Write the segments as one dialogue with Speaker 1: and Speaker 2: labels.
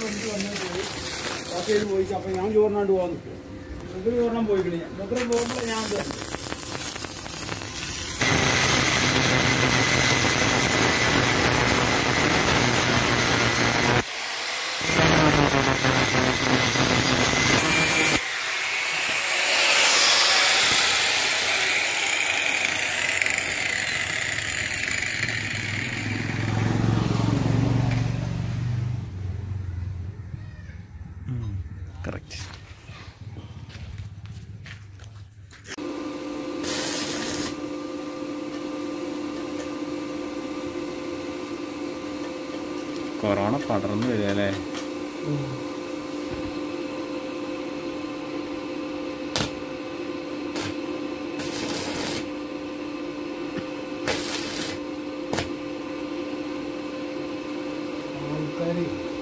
Speaker 1: വന്നിട്ട് വന്നിട്ട് പോയി ബാക്കി ചെയ്ത് പോയി അപ്പം ഞാൻ ചോറിനാണ്ട് പോകാൻ നിൽക്കും മുദ്ര ചോറിനാൻ പോയിക്കണേ ഞാൻ മുദ്ര പോകുമ്പോൾ ഞാൻ എന്ത് കണ്ടു
Speaker 2: കറക്റ്റ് കൊറോണ പടർന്നു വരിക അല്ലേ
Speaker 1: ആൾക്കാർ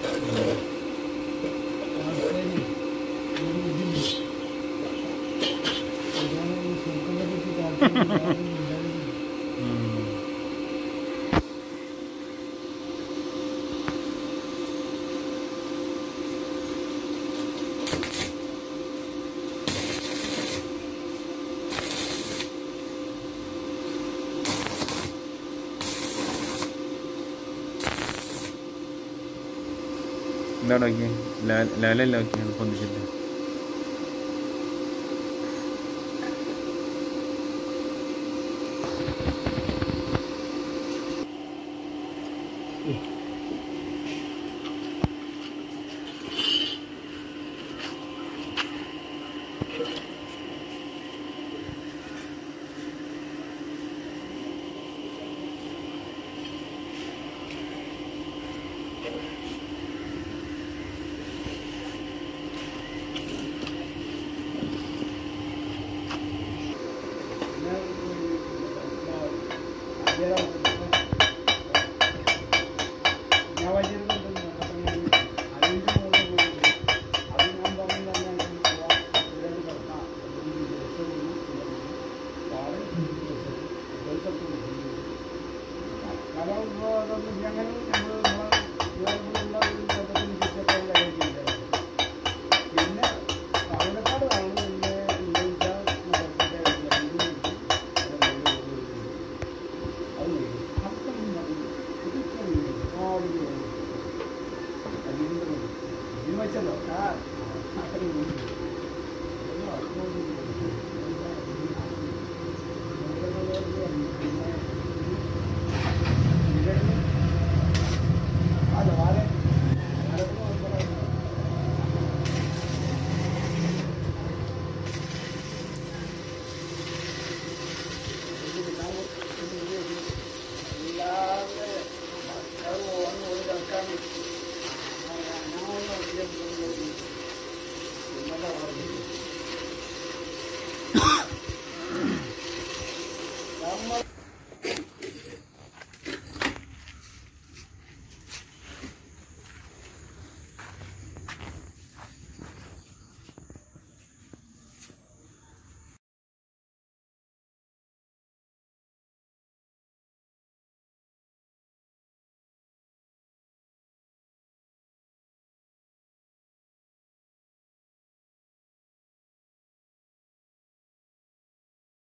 Speaker 1: ആൾക്കാർ ഈ സുഖത്തെ പറ്റി താല്പര്യം
Speaker 2: എന്താണ് നോക്കിയേ ലാലല്ല നോക്കിയാണ് പൊന്തിച്ചിട്ട്
Speaker 1: പിന്നെ പാലക്കാട് വെച്ചല്ലോ